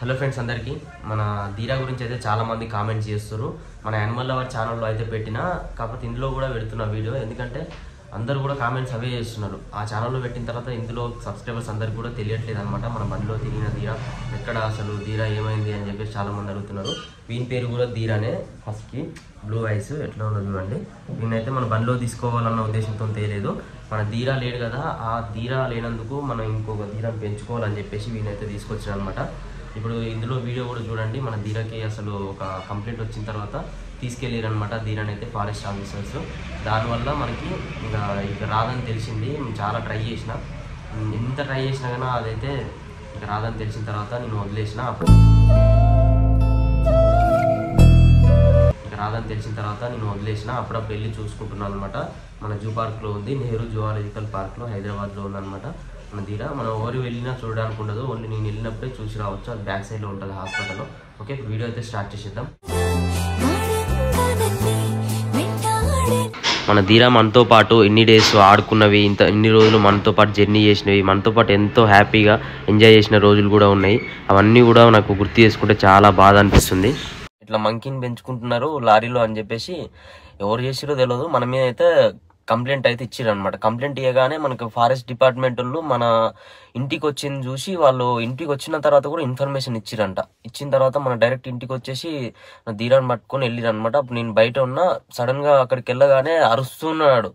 hello friends అందరికీ మన ధీరా గురించి అయితే చాలా మంది కామెంట్స్ చేస్తారు మన యానిమల్ లవర్ ఛానల్లో అయితే పెట్టిన కాకపోతే ఇందులో కూడా పెడుతున్న వీడియో ఎందుకంటే అందరూ కూడా కామెంట్స్ అవే చేస్తున్నారు ఆ ఛానల్లో పెట్టిన తర్వాత ఇందులో సబ్స్క్రైబర్స్ అందరికి కూడా తెలియట్లేదు అనమాట మన బండిలో తిరిగిన ధీరా ఎక్కడ అసలు ధీరా ఏమైంది అని చెప్పేసి చాలా మంది అడుగుతున్నారు వీని పేరు కూడా ధీరానే ఫస్ట్కి బ్లూ ఐస్ ఎట్లా ఉన్నది చూడండి వీనైతే మన బండిలో తీసుకోవాలన్న ఉద్దేశంతో తేలేదు మన ధీరా లేడు కదా ఆ ధీరా లేనందుకు మనం ఇంకొక ధీరాన్ని పెంచుకోవాలని చెప్పేసి వీనైతే తీసుకొచ్చిన అనమాట ఇప్పుడు ఇందులో వీడియో కూడా చూడండి మన ధీరకి అసలు ఒక కంప్లైంట్ వచ్చిన తర్వాత తీసుకెళ్ళారనమాట ధీరని అయితే ఫారెస్ట్ ఆఫీసర్స్ దానివల్ల మనకి ఇంకా ఇక రాదని తెలిసింది మేము చాలా ట్రై చేసిన ఉమ్, ఎంత ట్రై చేసినా కానీ అదైతే ఇంకా రాదని తెలిసిన తర్వాత నేను వదిలేసిన అప్పుడు ఇంకా రాదని తెలిసిన తర్వాత నేను వదిలేసిన అప్పుడప్పుడు వెళ్ళి చూసుకుంటున్నాను అనమాట మన జూ పార్క్లో ఉంది నెహ్రూ జువాలజికల్ పార్క్లో హైదరాబాద్లో ఉందన్నమాట మన తీరా మనం ఎవరు వెళ్ళినా చూడడానికి ఉండదు ఓన్లీ నేను వెళ్ళినప్పుడే చూసి రావచ్చు అది బ్యాక్ సైడ్లో ఉంటుంది హాస్పిటల్లో ఓకే ఇప్పుడు వీడియో అయితే స్టార్ట్ చేసేద్దాం మన ధీరా మనతో పాటు ఎన్ని డేస్ ఆడుకున్నవి ఇంత ఇన్ని రోజులు మనతో పాటు జర్నీ చేసినవి మనతో పాటు ఎంతో హ్యాపీగా ఎంజాయ్ చేసిన రోజులు కూడా ఉన్నాయి అవన్నీ కూడా నాకు గుర్తు చేసుకుంటే చాలా బాధ అనిపిస్తుంది ఇట్లా మంకీని పెంచుకుంటున్నారు లారీలో అని చెప్పేసి ఎవరు చేసిరో తెలియదు మన మీద అయితే కంప్లైంట్ అయితే ఇచ్చిర్రు అనమాట కంప్లైంట్ ఇవ్వగానే మనకు ఫారెస్ట్ డిపార్ట్మెంట్ వాళ్ళు మన ఇంటికి వచ్చింది చూసి వాళ్ళు ఇంటికి వచ్చిన తర్వాత కూడా ఇన్ఫర్మేషన్ ఇచ్చిరంట ఇచ్చిన తర్వాత మన డైరెక్ట్ ఇంటికి వచ్చేసి ధీరాన్ని పట్టుకొని వెళ్ళిరు అనమాట అప్పుడు నేను బయట ఉన్నా సడన్ గా అక్కడికి వెళ్ళగానే అరుస్తున్నాడు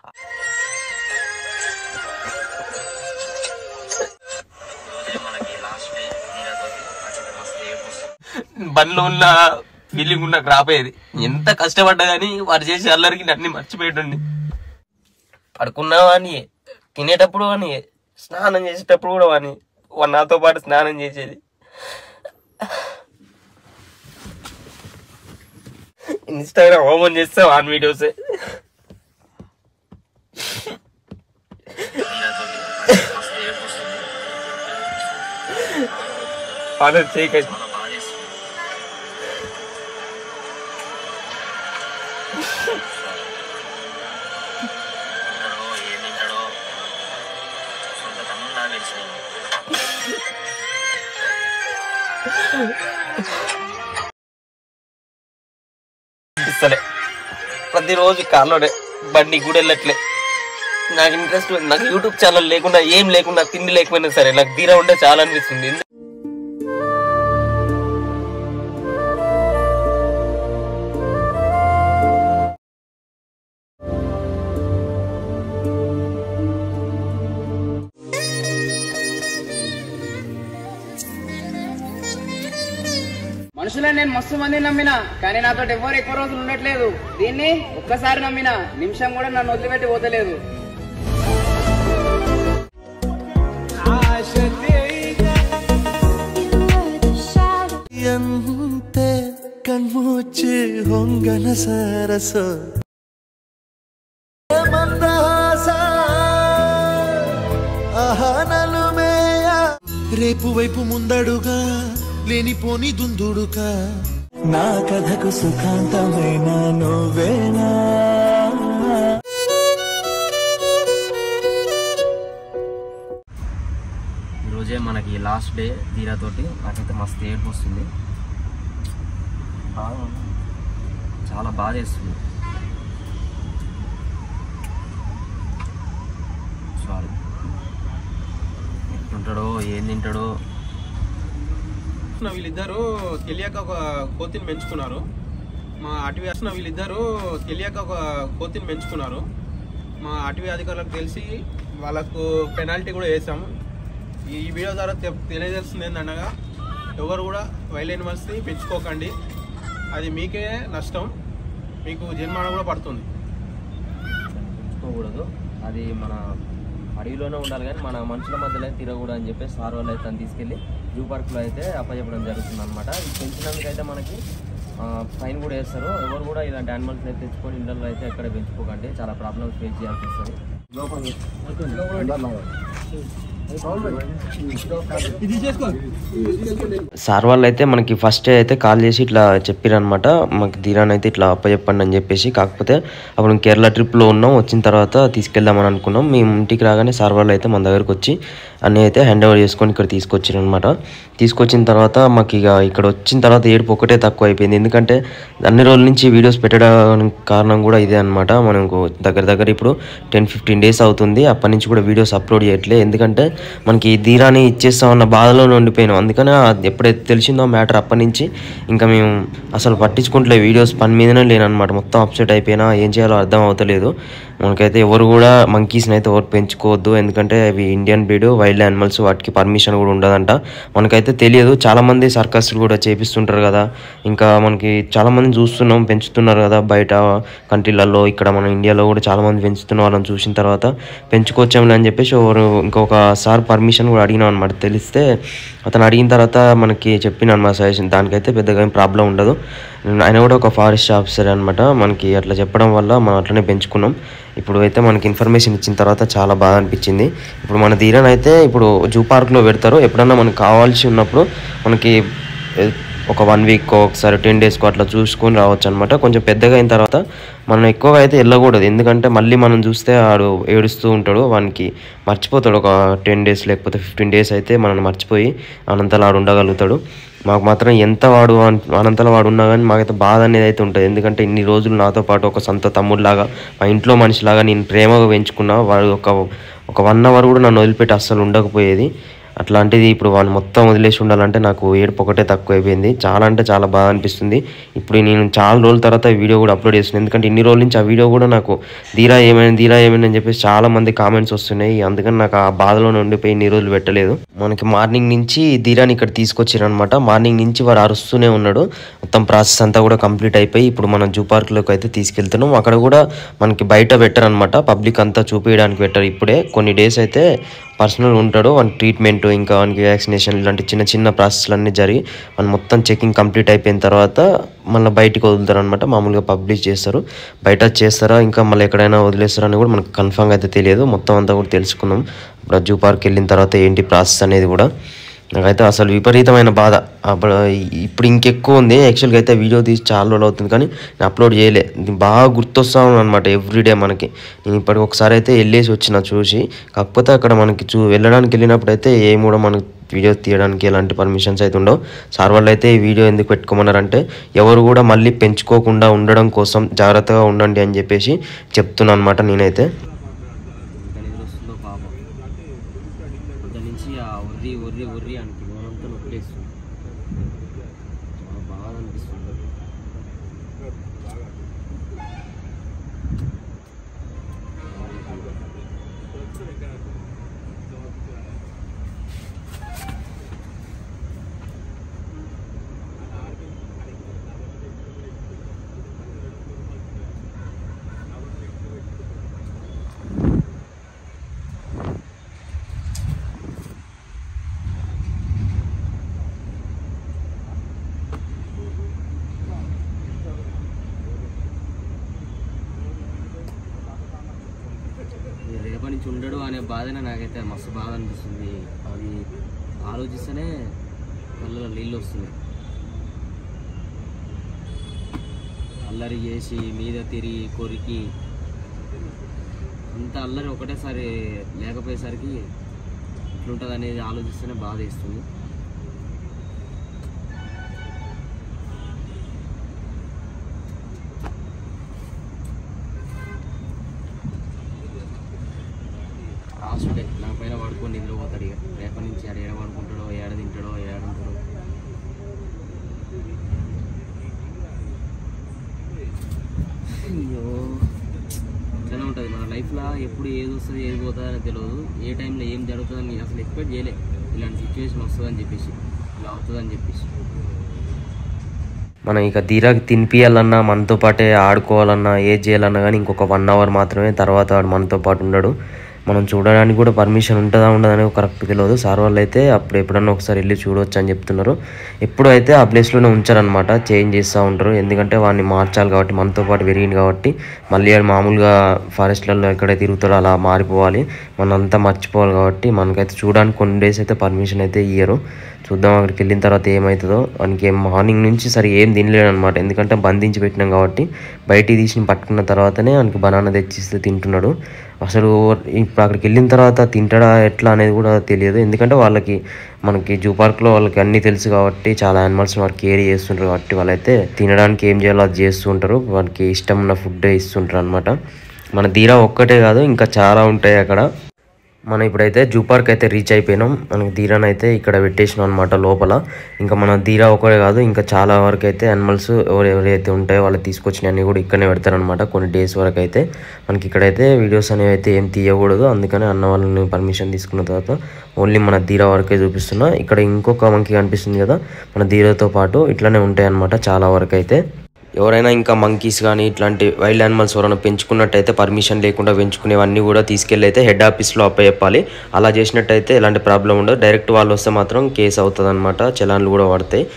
బండ్లో ఉన్న ఫీలింగ్ నాకు రాపోయేది ఎంత కష్టపడ్డా కానీ వారు చేసే అల్లరికి అన్ని మర్చిపోయేటండి పడుకున్నావా అని తినేటప్పుడు అని స్నానం చేసేటప్పుడు కూడా అని వాడు నాతో పాటు స్నానం చేసేది ఇన్స్టాగ్రామ్ ఓపెన్ చేస్తే వాన్ వీడియోసే ఆనంద్ చేయకండి ఇస్తలే ప్రతిరోజు కార్లోనే బండి కూడా వెళ్ళట్లే నాకు ఇంట్రెస్ట్ నాకు యూట్యూబ్ ఛానల్ లేకుండా ఏం లేకుండా తిండి లేకపోయినా సరే నాకు తీరా ఉంటే చాలా అనిపిస్తుంది మనుషులను నేను మస్తు మంది నమ్మిన కానీ నాతో ఎవరు ఎక్కువ రోజులు ఉండట్లేదు దీన్ని ఒక్కసారి నమ్మిన నిమిషం కూడా నన్ను వదిలిపెట్టి పోతలేదు ಎಂತೆ ಕಣ್ಮುಚ್ಚಿ ಹೊಂಗನ ಸರಸ మందహాస ఆహానలు మేయ రేపు వైపు ముందడుగా లేనిపోని దుందుడుక నా కథకు సుఖాంతమైన నువ్వేనా ఈరోజే మనకి లాస్ట్ డే తీరాతోటి నాకైతే మస్తు ఏడుపు వస్తుంది బాగా- చాలా బాధ వేస్తుంది సారీ ఎట్లుంటాడో ఏం తింటాడో నా వీళ్ళిద్దరూ తెలియక ఒక కోతిని పెంచుకున్నారు మా అటవీ అసలు వీళ్ళిద్దరూ తెలియక ఒక కోతిని పెంచుకున్నారు మా అటవీ అధికారులకు తెలిసి వాళ్ళకు పెనాల్టీ కూడా వేసాము ఈ వీడియో ద్వారా తె- తెలియజేస్తుంది ఏంటనగా ఎవరు కూడా వైల్డ్ యానిమల్స్ని పెంచుకోకండి అది మీకే నష్టం మీకు జరిమానా కూడా పడుతుంది పెంచుకోకూడదు అది మన అడవిలోనే ఉండాలి కానీ మన మనుషుల మధ్యలో అయితే తిరగకూడదు అని చెప్పి సార్ వాళ్ళు అయితే దాన్ని తీసుకెళ్ళి జూ పార్క్లో అయితే అప్పచెప్పడం జరుగుతుంది అనమాట ఇది పెంచినందుకైతే మనకి ఫైన్ కూడా వేస్తారు ఎవరు కూడా ఇలాంటి యానిమల్స్ అయితే తెచ్చుకొని ఇళ్ళల్లో అయితే ఎక్కడ పెంచుకోకండి చాలా ప్రాబ్లమ్స్ ఫేస్ చేయాల్సి వస్తుంది సార్ వాళ్ళు అయితే మనకి ఫస్ట్ అయితే కాల్ చేసి ఇట్లా చెప్పారనమాట మాకు ధీరాన్ అయితే ఇట్లా అప్పచెప్పండి అని చెప్పేసి కాకపోతే అప్పుడు మేము కేరళ ట్రిప్లో ఉన్నాం వచ్చిన తర్వాత తీసుకెళ్దామని అనుకున్నాం మేము ఇంటికి రాగానే సార్ వాళ్ళు అయితే మన దగ్గరకు వచ్చి అన్నీ అయితే హ్యాండ్ ఓవర్ చేసుకొని ఇక్కడ తీసుకొచ్చారు అనమాట తీసుకొచ్చిన తర్వాత మాకు ఇక ఇక్కడ వచ్చిన తర్వాత ఏడుపు ఒకటే తక్కువ అయిపోయింది ఎందుకంటే అన్ని రోజుల నుంచి వీడియోస్ పెట్టడానికి కారణం కూడా ఇదే అనమాట మనకు దగ్గర దగ్గర ఇప్పుడు టెన్ ఫిఫ్టీన్ డేస్ అవుతుంది అప్పటి నుంచి కూడా వీడియోస్ అప్లోడ్ చేయట్లే ఎందుకంటే మనకి ఈ ధీరాని ఇచ్చేస్తామన్న బాధలోనే ఉండిపోయినాం అందుకని అది ఎప్పుడైతే తెలిసిందో మ్యాటర్ అప్పటి నుంచి ఇంకా మేము అసలు పట్టించుకుంటలే వీడియోస్ పని మీదనే లేనమాట మొత్తం అప్సెట్ అయిపోయినా ఏం చేయాలో అర్థం అవుతలేదు మనకైతే ఎవరు కూడా మంకీస్ని అయితే ఎవరు పెంచుకోవద్దు ఎందుకంటే అవి ఇండియన్ బ్రీడ్ వైల్డ్ యానిమల్స్ వాటికి పర్మిషన్ కూడా ఉండదంట మనకైతే తెలియదు చాలామంది సర్కస్లు కూడా చేపిస్తుంటారు కదా ఇంకా మనకి చాలామంది చూస్తున్నాం పెంచుతున్నారు కదా బయట కంట్రీలలో ఇక్కడ మన ఇండియాలో కూడా చాలామంది పెంచుతున్న వాళ్ళని చూసిన తర్వాత పెంచుకోవచ్చాంలే అని చెప్పేసి ఎవరు ఇంకొక సార్ పర్మిషన్ కూడా అడిగినాం అనమాట తెలిస్తే అతను అడిగిన తర్వాత మనకి చెప్పిన అనమాట సజెషన్ దానికైతే పెద్దగా ఏం ప్రాబ్లం ఉండదు ఆయన కూడా ఒక ఫారెస్ట్ ఆఫీసర్ అనమాట మనకి అట్లా చెప్పడం వల్ల మనం అట్లనే పెంచుకున్నాం ఇప్పుడు అయితే మనకి ఇన్ఫర్మేషన్ ఇచ్చిన తర్వాత చాలా బాగా అనిపించింది ఇప్పుడు మన ధీరన్ అయితే ఇప్పుడు జూ పార్క్లో పెడతారు ఎప్పుడన్నా మనకు కావాల్సి ఉన్నప్పుడు మనకి ఏ, ఒక వన్ వీక్ ఒకసారి టెన్ డేస్కో అట్లా చూసుకొని రావచ్చు అనమాట కొంచెం పెద్దగా అయిన తర్వాత మనం ఎక్కువగా అయితే వెళ్ళకూడదు ఎందుకంటే మళ్ళీ మనం చూస్తే ఆడు ఏడుస్తూ ఉంటాడు వానికి మర్చిపోతాడు ఒక టెన్ డేస్ లేకపోతే ఫిఫ్టీన్ డేస్ అయితే మనం మర్చిపోయి అనంతలో ఆడు ఉండగలుగుతాడు మాకు మాత్రం ఎంత వాడు అన్- అనంతలో వాడు ఉన్నా కానీ మాకైతే బాధ అనేది అయితే ఉంటుంది ఎందుకంటే ఇన్ని రోజులు నాతో పాటు ఒక సొంత తమ్ముడిలాగా మా ఇంట్లో మనిషిలాగా నేను ప్రేమగా పెంచుకున్నా వాడు ఒక ఒక వన్ అవర్ కూడా నన్ను వదిలిపెట్టి అస్సలు ఉండకపోయేది అట్లాంటిది ఇప్పుడు వాడిని మొత్తం వదిలేసి ఉండాలంటే నాకు ఏడుపు ఒకటే తక్కువ అయిపోయింది చాలా అంటే చాలా బాగా అనిపిస్తుంది ఇప్పుడు నేను చాలా రోజుల తర్వాత ఈ వీడియో కూడా అప్లోడ్ చేస్తున్నాను ఎందుకంటే ఇన్ని రోజుల నుంచి ఆ వీడియో కూడా నాకు ధీరా ఏమైంది ధీరా ఏమైంది అని చెప్పేసి చాలా మంది కామెంట్స్ వస్తున్నాయి అందుకని నాకు ఆ బాధలోనే ఉండిపోయి ఇన్ని రోజులు పెట్టలేదు మనకి మార్నింగ్ నుంచి ధీరాని ఇక్కడ తీసుకొచ్చారనమాట మార్నింగ్ నుంచి వాడు అరుస్తూనే ఉన్నాడు మొత్తం ప్రాసెస్ అంతా కూడా కంప్లీట్ అయిపోయి ఇప్పుడు మనం జూ పార్క్లోకి అయితే తీసుకెళ్తున్నాం అక్కడ కూడా మనకి బయట పెట్టారనమాట పబ్లిక్ అంతా చూపించడానికి పెట్టారు ఇప్పుడే కొన్ని డేస్ అయితే పర్సనల్ ఉంటాడు వాని ట్రీట్మెంట్ ఇంకా వానికి వ్యాక్సినేషన్ ఇలాంటి చిన్న చిన్న ప్రాసెస్లు అన్నీ జరిగి వాని మొత్తం చెకింగ్ కంప్లీట్ అయిపోయిన తర్వాత మళ్ళీ బయటికి వదులుతారు అనమాట మామూలుగా పబ్లిష్ చేస్తారు బయట చేస్తారా ఇంకా మళ్ళీ ఎక్కడైనా వదిలేస్తారా అని కూడా మనకు కన్ఫామ్గా అయితే తెలియదు మొత్తం అంతా కూడా తెలుసుకున్నాం ఇప్పుడు జూ పార్క్ వెళ్ళిన తర్వాత ఏంటి ప్రాసెస్ అనేది కూడా నాకైతే అసలు విపరీతమైన బాధ అప్పుడు ఇప్పుడు ఇంకెక్కువ ఉంది యాక్చువల్గా అయితే వీడియో తీసి చాలా రోజులు అవుతుంది కానీ నేను అప్లోడ్ చేయలే ఇది బాగా గుర్తొస్తా అనమాట ఎవ్రీడే మనకి నేను ఇప్పటికి ఒకసారి అయితే వెళ్ళేసి వచ్చిన చూసి కాకపోతే అక్కడ మనకి చూ వెళ్ళడానికి వెళ్ళినప్పుడు అయితే ఏం కూడా మనకి వీడియో తీయడానికి ఎలాంటి పర్మిషన్స్ అయితే ఉండవు సార్ వాళ్ళు అయితే ఈ వీడియో ఎందుకు పెట్టుకోమన్నారంటే ఎవరు కూడా మళ్ళీ పెంచుకోకుండా ఉండడం కోసం జాగ్రత్తగా ఉండండి అని చెప్పేసి చెప్తున్నాను అనమాట నేనైతే నుంచి ఆ ఒర్రి ఒర్రి ఒర్రి అంటే మనంతా నొప్పేస్తుంది చాలా బాగా అనిపిస్తుంది ఈ రేపటి నుంచి ఉండడు అనే బాధనే నాకైతే మస్తు బాధ అనిపిస్తుంది అది ఆలోచిస్తేనే కళ్ళలో నీళ్ళు వస్తున్నాయి అల్లరి చేసి మీద తిరిగి కొరికి అంత అల్లరి ఒకటేసారి లేకపోయేసరికి ఎట్లుంటుంది అనేది ఆలోచిస్తేనే బాధ వేస్తుంది లాస్ట్ డే నా పైన పడుకొని నిద్రపోతాడు ఇక రేపటి నుంచి ఆడ ఏడ పడుకుంటాడో ఏడ తింటాడో ఏడ ఉంటాడో అయ్యో ఇట్లనే ఉంటుంది మన లైఫ్లో ఎప్పుడు ఏది వస్తుంది ఏది పోతుందని తెలియదు ఏ టైంలో ఏం జరుగుతుందని నేను అసలు ఎక్స్పెక్ట్ చేయలే ఇలాంటి సిచ్యువేషన్ వస్తుందని చెప్పేసి ఇలా అవుతుందని చెప్పేసి మనం ఇక ధీరాకి తినిపియాలన్నా మనతో పాటే ఆడుకోవాలన్నా ఏది చేయాలన్నా కానీ ఇంకొక వన్ అవర్ మాత్రమే తర్వాత వాడు మనతో పాటు ఉండడు మనం చూడడానికి కూడా పర్మిషన్ ఉంటుందా ఉండదని కరెక్ట్ తెలియదు సార్ వాళ్ళు అయితే అప్పుడు ఎప్పుడన్నా ఒకసారి వెళ్ళి చూడవచ్చు అని చెప్తున్నారు ఎప్పుడు అయితే ఆ ప్లేస్లోనే ఉంచారనమాట చేంజ్ చేస్తూ ఉంటారు ఎందుకంటే వాడిని మార్చాలి కాబట్టి మనతో పాటు పెరిగింది కాబట్టి మళ్ళీ వాడు మామూలుగా ఫారెస్ట్లలో ఎక్కడైతే తిరుగుతాడో అలా మారిపోవాలి మనంతా మర్చిపోవాలి కాబట్టి మనకైతే చూడడానికి కొన్ని డేస్ అయితే పర్మిషన్ అయితే ఇయ్యరు చూద్దాం అక్కడికి వెళ్ళిన తర్వాత ఏమవుతుందో వానికి ఏం మార్నింగ్ నుంచి సరే ఏం తినలేడు అనమాట ఎందుకంటే బంధించి పెట్టినాం కాబట్టి బయటికి తీసి పట్టుకున్న తర్వాతనే వానికి బనానా తెచ్చిస్తే తింటున్నాడు అసలు ఇప్పుడు అక్కడికి వెళ్ళిన తర్వాత తింటాడా ఎట్లా అనేది కూడా తెలియదు ఎందుకంటే వాళ్ళకి మనకి జూ పార్క్లో వాళ్ళకి అన్నీ తెలుసు కాబట్టి చాలా యానిమల్స్ వారికి కేర్ చేస్తుంటారు కాబట్టి వాళ్ళైతే తినడానికి ఏం చేయాలో అది చేస్తూ ఉంటారు వానికి ఇష్టం ఉన్న ఫుడ్ ఇస్తుంటారు అనమాట మన దీరా ఒక్కటే కాదు ఇంకా చాలా ఉంటాయి అక్కడ మనం ఇప్పుడైతే జూ పార్క్ అయితే రీచ్ అయిపోయినాం మనకి ధీరాన్ అయితే ఇక్కడ పెట్టేసినాం అనమాట లోపల ఇంకా మన ధీరా ఒకటే కాదు ఇంకా చాలా వరకు అయితే యానిమల్స్ ఎవరు ఎవరైతే ఉంటాయో వాళ్ళు తీసుకొచ్చినవి అన్ని కూడా ఇక్కడనే పెడతారనమాట కొన్ని డేస్ వరకు అయితే మనకి ఇక్కడైతే వీడియోస్ అనేవి అయితే ఏం తీయకూడదు అందుకని అన్న వాళ్ళని పర్మిషన్ తీసుకున్న తర్వాత ఓన్లీ మన ధీరా వరకే చూపిస్తున్నా ఇక్కడ ఇంకొక మంకీ కనిపిస్తుంది కదా మన ధీరాతో పాటు ఇట్లానే ఉంటాయి అనమాట చాలా వరకు అయితే ఎవరైనా ఇంకా మంకీస్ కానీ ఇట్లాంటి వైల్డ్ యానిమల్స్ ఎవరైనా పెంచుకున్నట్టయితే పర్మిషన్ లేకుండా పెంచుకునేవన్నీ కూడా తీసుకెళ్ళి అయితే హెడ్ ఆఫీస్లో అప్పచెప్పాలి అలా చేసినట్టయితే ఎలాంటి ప్రాబ్లం ఉండదు డైరెక్ట్ వాళ్ళు వస్తే మాత్రం కేసు అవుతుంది అనమాట చలాన్లు కూడా పడతాయి